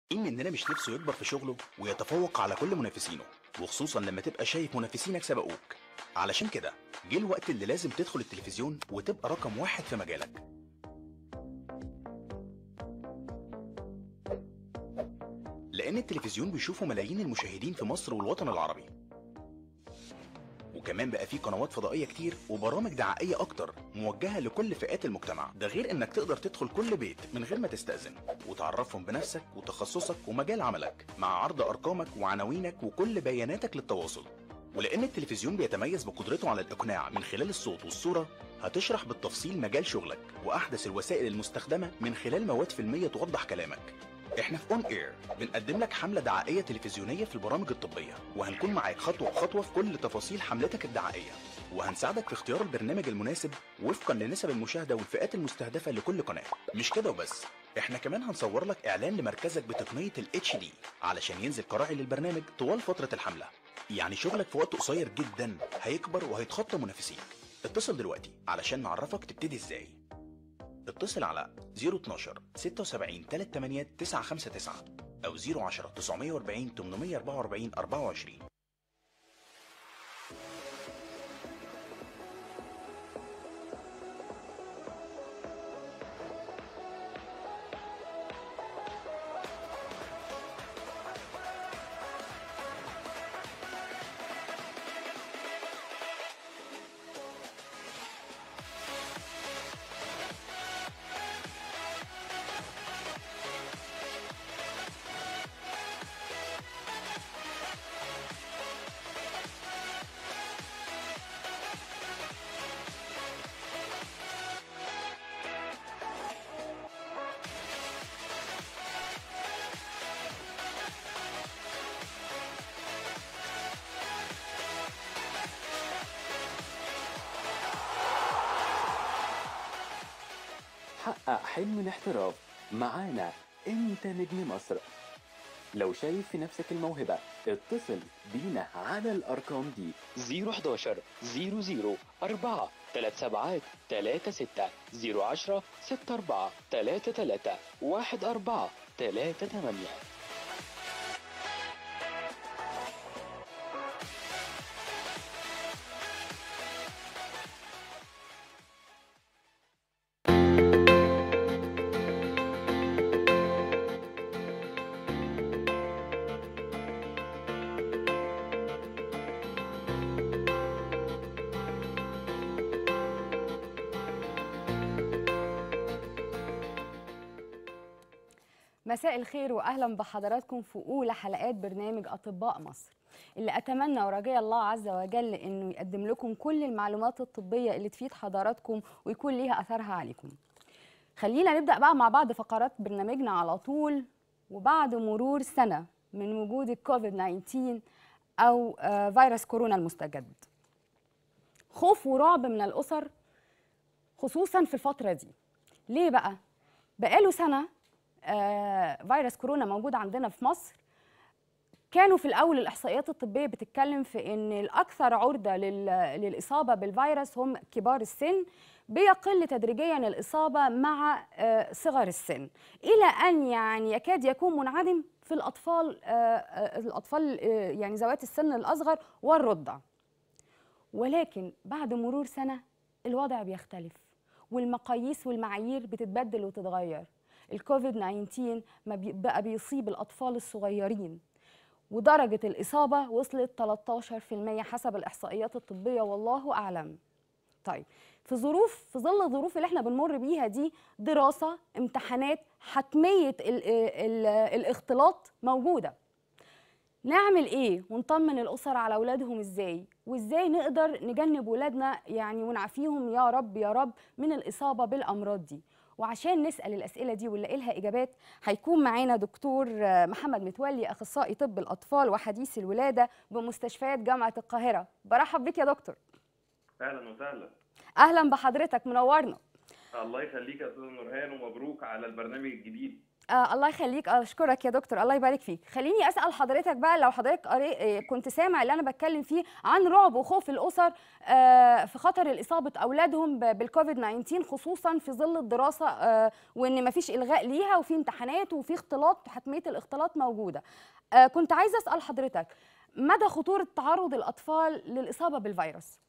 مين مننا مش نفسه يكبر في شغله ويتفوق على كل منافسينه وخصوصا لما تبقى شايف منافسينك سبقوك علشان كده جه الوقت اللي لازم تدخل التلفزيون وتبقى رقم واحد في مجالك لأن التلفزيون بيشوفه ملايين المشاهدين في مصر والوطن العربي وكمان بقى في قنوات فضائية كتير وبرامج دعائية أكتر موجهة لكل فئات المجتمع ده غير إنك تقدر تدخل كل بيت من غير ما تستأذن وتعرفهم بنفسك وتخصصك ومجال عملك مع عرض أرقامك وعناوينك وكل بياناتك للتواصل ولأن التلفزيون بيتميز بقدرته على الإقناع من خلال الصوت والصورة هتشرح بالتفصيل مجال شغلك وأحدث الوسائل المستخدمة من خلال مواد فيلمية توضح كلامك احنا في اون اير بنقدم لك حمله دعائيه تلفزيونيه في البرامج الطبيه وهنكون معاك خطوه بخطوه في كل تفاصيل حملتك الدعائيه وهنساعدك في اختيار البرنامج المناسب وفقا لنسب المشاهده والفئات المستهدفه لكل قناه مش كده وبس احنا كمان هنصور لك اعلان لمركزك بتقنيه الاتش دي علشان ينزل قراعي للبرنامج طوال فتره الحمله يعني شغلك في وقت قصير جدا هيكبر وهيتخطى منافسيك اتصل دلوقتي علشان نعرفك تبتدي ازاي اتصل على 012 76 38 959 أو 010 940 844 24 حقق حلم الاحتراف معانا انت نجم مصر لو شايف في نفسك الموهبة اتصل بينا على الأرقام دي 011 00 4 3 سبعات 3 6 010 6 4 3 3 1 4 3 8 مساء الخير واهلا بحضراتكم في اولى حلقات برنامج اطباء مصر اللي اتمنى ورجاء الله عز وجل انه يقدم لكم كل المعلومات الطبيه اللي تفيد حضراتكم ويكون ليها اثرها عليكم خلينا نبدا بقى مع بعض فقرات برنامجنا على طول وبعد مرور سنه من وجود الكوفيد 19 او آه، فيروس كورونا المستجد خوف ورعب من الاسر خصوصا في الفتره دي ليه بقى بقاله سنه آه، فيروس كورونا موجود عندنا في مصر كانوا في الاول الاحصائيات الطبيه بتتكلم في ان الاكثر عرضه لل- للاصابه بالفيروس هم كبار السن بيقل تدريجيا الاصابه مع آه، صغر السن الى ان يعني يكاد يكون منعدم في الاطفال آه، آه، الاطفال آه، يعني ذوات السن الاصغر والرضع ولكن بعد مرور سنه الوضع بيختلف والمقاييس والمعايير بتتبدل وتتغير الكوفيد 19 ما بي- بقى بيصيب الأطفال الصغيرين ودرجة الإصابة وصلت 13% حسب الإحصائيات الطبية والله أعلم طيب في ظروف في ظل الظروف اللي احنا بنمر بيها دي دراسة امتحانات حتمية ال ال الاختلاط موجودة نعمل ايه ونطمن الاسر على اولادهم ازاي وازاي نقدر نجنب ولادنا يعني ونعافيهم يا رب يا رب من الاصابه بالامراض دي وعشان نسال الاسئله دي ونلاقي لها اجابات هيكون معانا دكتور آه، محمد متولي اخصائي طب الاطفال وحديث الولاده بمستشفيات جامعه القاهره برحب بك يا دكتور اهلا وسهلا اهلا بحضرتك منورنا الله يخليك يا استاذ نورهان ومبروك على البرنامج الجديد آه الله يخليك اشكرك يا دكتور الله يبارك فيك خليني اسال حضرتك بقى لو حضرتك قري... آه، كنت سامع اللي انا بتكلم فيه عن رعب وخوف الاسر آه في خطر اصابه اولادهم ب- بالكوفيد 19 خصوصا في ظل الدراسه آه وان مفيش الغاء ليها وفي امتحانات وفي اختلاط حتميه الاختلاط موجوده آه كنت عايزه اسال حضرتك مدى خطوره تعرض الاطفال للاصابه بالفيروس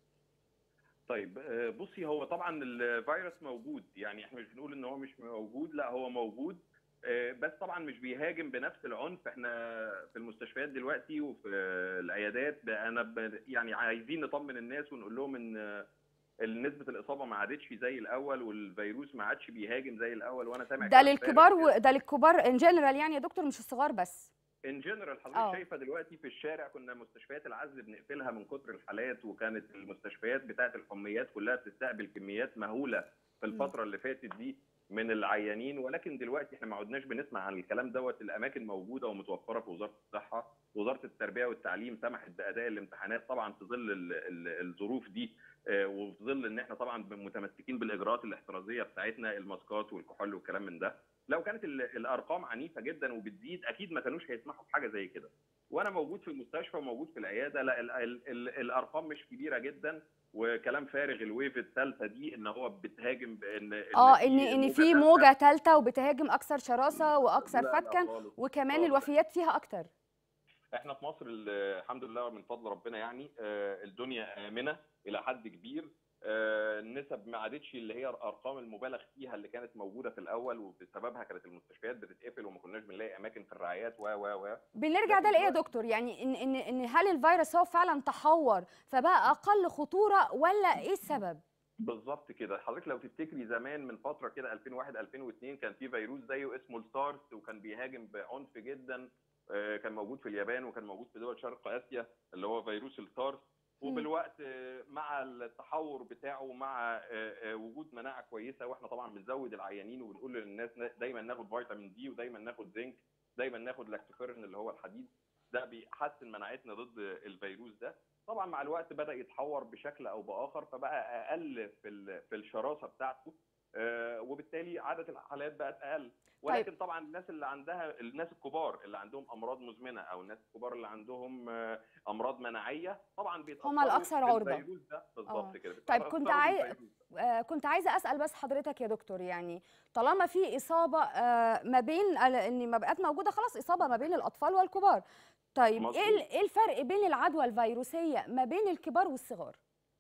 طيب آه، بصي هو طبعا الفيروس موجود يعني احنا مش بنقول ان هو مش موجود لا هو موجود آه، بس طبعا مش بيهاجم بنفس العنف احنا في المستشفيات دلوقتي وفي العيادات بقى انا ب- يعني عايزين نطمن الناس ونقول لهم ان آه، نسبه الاصابه ما عادتش زي الاول والفيروس ما عادش بيهاجم زي الاول وانا سامع ده للكبار و... ده للكبار ان جنرال يعني يا دكتور مش الصغار بس ان جنرال حضرتك آه. شايفه دلوقتي في الشارع كنا مستشفيات العزل بنقفلها من كتر الحالات وكانت المستشفيات بتاعه الحميات كلها بتستقبل كميات مهوله في الفتره اللي فاتت دي من العيانين ولكن دلوقتي احنا ما عدناش بنسمع عن الكلام دوت الاماكن موجوده ومتوفره في وزاره الصحه وزاره التربيه والتعليم سمحت باداء الامتحانات طبعا في ظل ال- ال- الظروف دي آه، وفي ظل ان احنا طبعا متمسكين بالاجراءات الاحترازيه بتاعتنا الماسكات والكحول والكلام من ده لو كانت ال- الارقام عنيفه جدا وبتزيد اكيد ما كانوش هيسمحوا بحاجه زي كده وانا موجود في المستشفى وموجود في العياده لا ال ال ال الارقام مش كبيره جدا وكلام فارغ الويف الثالثه دي ان هو بتهاجم بان اه ان ان في تالتة. موجه ثالثه وبتهاجم اكثر شراسه واكثر لا، لا فتكا خالص. وكمان خالص. الوفيات فيها اكتر احنا في مصر ال- الحمد لله من فضل ربنا يعني آه، الدنيا امنه الى حد كبير آه، النسب ما عادتش اللي هي الارقام المبالغ فيها اللي كانت موجوده في الاول وبسببها كانت المستشفيات بتتقفل وما كناش بنلاقي اماكن في الرعايات و و و بنرجع ده لكن لايه يا دلوقتي- دكتور يعني ان ان ان هل الفيروس هو فعلا تحور فبقى اقل خطوره ولا ايه السبب بالظبط كده حضرتك لو تفتكري زمان من فتره كده 2001 2002 كان في فيروس زيه اسمه السارس وكان بيهاجم بعنف جدا آه، كان موجود في اليابان وكان موجود في دول شرق اسيا اللي هو فيروس السارس وبالوقت آه، مع التحور بتاعه ومع آه، آه، وجود مناعه كويسه واحنا طبعا بنزود العيانين وبنقول للناس دايما ناخد فيتامين دي ودايما ناخد زنك دايما ناخد لاكتوفيرين اللي هو الحديد ده بيحسن مناعتنا ضد الفيروس ده طبعا مع الوقت بدا يتحور بشكل او باخر فبقى اقل في ال- في الشراسه بتاعته آه، وبالتالي عدد الحالات بقت اقل ولكن طبعا الناس اللي عندها الناس الكبار اللي عندهم امراض مزمنه او الناس الكبار اللي عندهم آه، امراض مناعيه طبعا بيتاثروا هم الأكثر عرضة. بالفيروس ده آه. بالظبط كده طيب كنت بيتأثروا عاي- بالفيروس ده. آه كنت عايزه اسال بس حضرتك يا دكتور يعني طالما في اصابه آه ما بين ال- ان ما بقت موجوده خلاص اصابه ما بين الاطفال والكبار طيب ايه مظبوط. ال- ايه الفرق بين العدوى الفيروسيه ما بين الكبار والصغار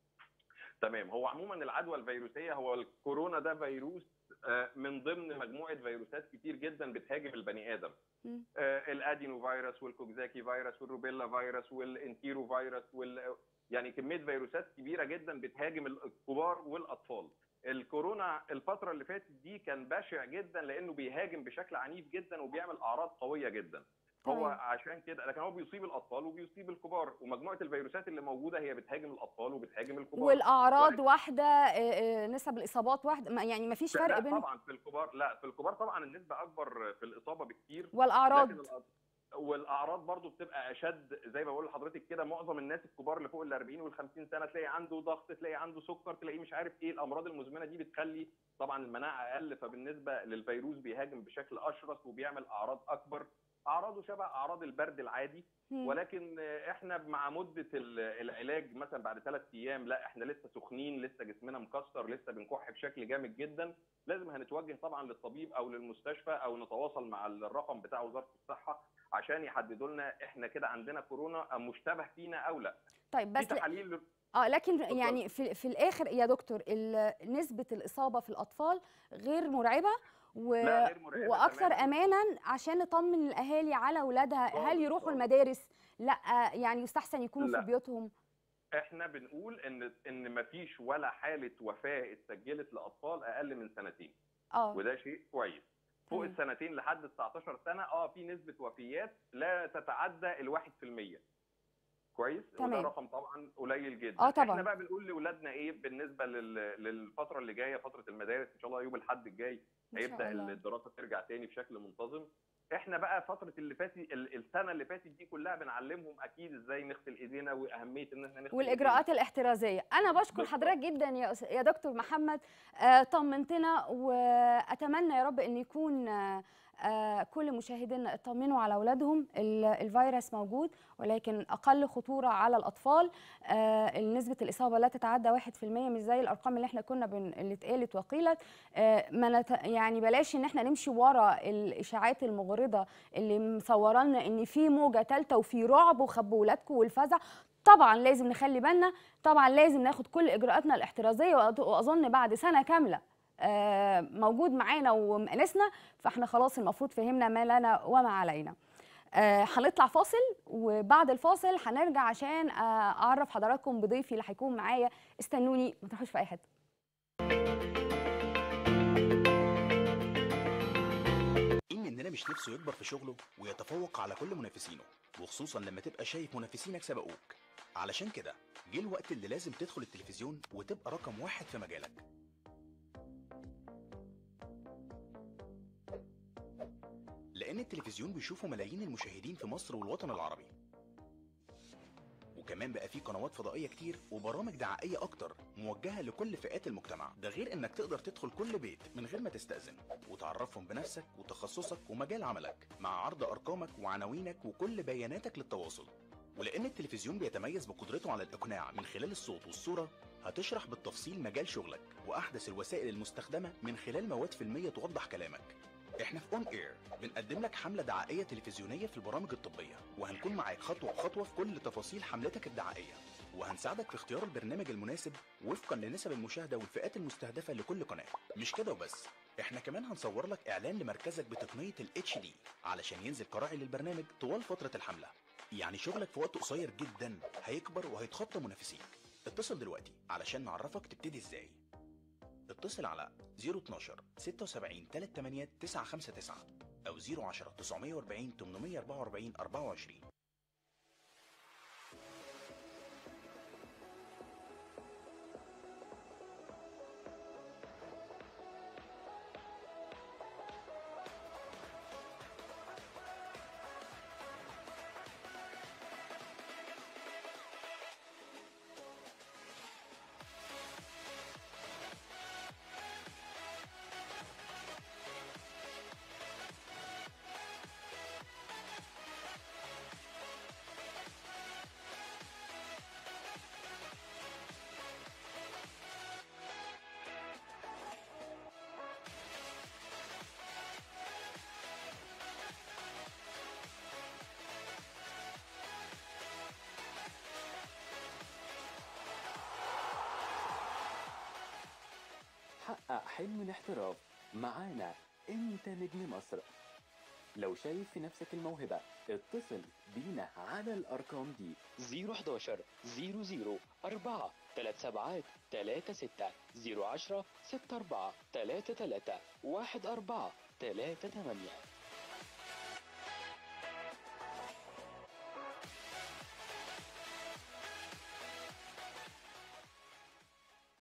تمام هو عموما العدوى الفيروسيه هو الكورونا ده فيروس آه، من ضمن مجموعه فيروسات كتير جدا بتهاجم البني ادم مم. آه، الادينو فيروس والكوكزاكي فيروس والروبيلا فيروس والانتيرو فيروس وال يعني كميه فيروسات كبيره جدا بتهاجم الكبار والاطفال الكورونا الفتره اللي فاتت دي كان بشع جدا لانه بيهاجم بشكل عنيف جدا وبيعمل اعراض قويه جدا هو تمام. عشان كده لكن هو بيصيب الاطفال وبيصيب الكبار ومجموعه الفيروسات اللي موجوده هي بتهاجم الاطفال وبتهاجم الكبار والاعراض ولكن- واحده آه، آه، نسب الاصابات واحده ما- يعني ما فيش فرق لا بين طبعا في الكبار لا في الكبار طبعا النسبه اكبر في الاصابه بكتير والاعراض لكن الأط- والاعراض برضو بتبقى اشد زي ما بقول لحضرتك كده معظم الناس الكبار اللي فوق ال 40 وال 50 سنه تلاقي عنده ضغط تلاقي عنده سكر تلاقيه مش عارف ايه الامراض المزمنه دي بتخلي طبعا المناعه اقل فبالنسبه للفيروس بيهاجم بشكل اشرس وبيعمل اعراض اكبر اعراضه شبه اعراض البرد العادي مم. ولكن احنا مع مده ال- العلاج مثلا بعد ثلاث ايام لا احنا لسه سخنين لسه جسمنا مكسر لسه بنكح بشكل جامد جدا لازم هنتوجه طبعا للطبيب او للمستشفى او نتواصل مع الرقم بتاع وزاره الصحه عشان يحددوا لنا احنا كده عندنا كورونا مشتبه فينا او لا طيب في بس ل- تحاليل اه لكن اتفضل. يعني في في الاخر يا دكتور ال- نسبه الاصابه في الاطفال غير مرعبه و... لا، غير مرعبة واكثر تماماً. امانا عشان نطمن الاهالي على اولادها هل خالص، يروحوا خالص. المدارس لا يعني يستحسن يكونوا لا. في بيوتهم احنا بنقول ان ان مفيش ولا حاله وفاه اتسجلت لاطفال اقل من سنتين اه وده شيء كويس فوق تمام. السنتين لحد 19 سنه اه في نسبه وفيات لا تتعدى الواحد في المية كويس وده تمام. رقم طبعا قليل جدا آه طبعاً. احنا بقى بنقول لاولادنا ايه بالنسبه لل... للفتره اللي جايه فتره المدارس ان شاء الله يوم الاحد الجاي إن شاء هيبدا الله. الدراسه ترجع تاني بشكل منتظم احنا بقى فتره اللي فاتت ال- السنه اللي فاتت دي كلها بنعلمهم اكيد ازاي نغسل ايدينا واهميه ان احنا نغسل والاجراءات الاحترازيه انا بشكر بالظبط. حضرتك جدا يا أس- يا دكتور محمد آه، طمنتنا واتمنى يا رب ان يكون آه، آه، كل مشاهدينا اطمنوا على اولادهم ال- الفيروس موجود ولكن اقل خطوره على الاطفال آه، نسبه الاصابه لا تتعدى 1% مش زي الارقام اللي احنا كنا بن... اللي اتقالت وقيلت آه، ما نت... يعني بلاش ان احنا نمشي ورا الاشاعات المغرضه اللي مصوره لنا ان في موجه ثالثه وفي رعب وخبوا ولادكم والفزع طبعا لازم نخلي بالنا طبعا لازم ناخد كل اجراءاتنا الاحترازيه وأظ- واظن بعد سنه كامله آه، موجود معانا ومقنسنا فاحنا خلاص المفروض فهمنا ما لنا وما علينا آه، هنطلع فاصل وبعد الفاصل هنرجع عشان آه، اعرف حضراتكم بضيفي اللي هيكون معايا استنوني ما تروحوش في اي حته مين مننا مش نفسه يكبر في شغله ويتفوق على كل منافسينه وخصوصا لما تبقى شايف منافسينك سبقوك علشان كده جه الوقت اللي لازم تدخل التلفزيون وتبقى رقم واحد في مجالك لأن التلفزيون بيشوفه ملايين المشاهدين في مصر والوطن العربي وكمان بقى في قنوات فضائية كتير وبرامج دعائية أكتر موجهة لكل فئات المجتمع ده غير إنك تقدر تدخل كل بيت من غير ما تستأذن وتعرفهم بنفسك وتخصصك ومجال عملك مع عرض أرقامك وعناوينك وكل بياناتك للتواصل ولأن التلفزيون بيتميز بقدرته على الإقناع من خلال الصوت والصورة هتشرح بالتفصيل مجال شغلك وأحدث الوسائل المستخدمة من خلال مواد فيلمية توضح كلامك احنا في اون اير بنقدم لك حملة دعائية تلفزيونية في البرامج الطبية وهنكون معاك خطوة بخطوة في كل تفاصيل حملتك الدعائية وهنساعدك في اختيار البرنامج المناسب وفقا لنسب المشاهدة والفئات المستهدفة لكل قناة مش كده وبس احنا كمان هنصور لك اعلان لمركزك بتقنية ال HD علشان ينزل قراعي للبرنامج طوال فترة الحملة يعني شغلك في وقت قصير جدا هيكبر وهيتخطى منافسيك اتصل دلوقتي علشان نعرفك تبتدي ازاي اتصل على 012 76 38 959 أو 010 940 844 24 حقق حلم الاحتراف معانا انت نجم مصر لو شايف في نفسك الموهبة اتصل بينا على الأرقام دي 011 00 4 3 سبعات 3 6 010 6 4 3 3 1 4 3 8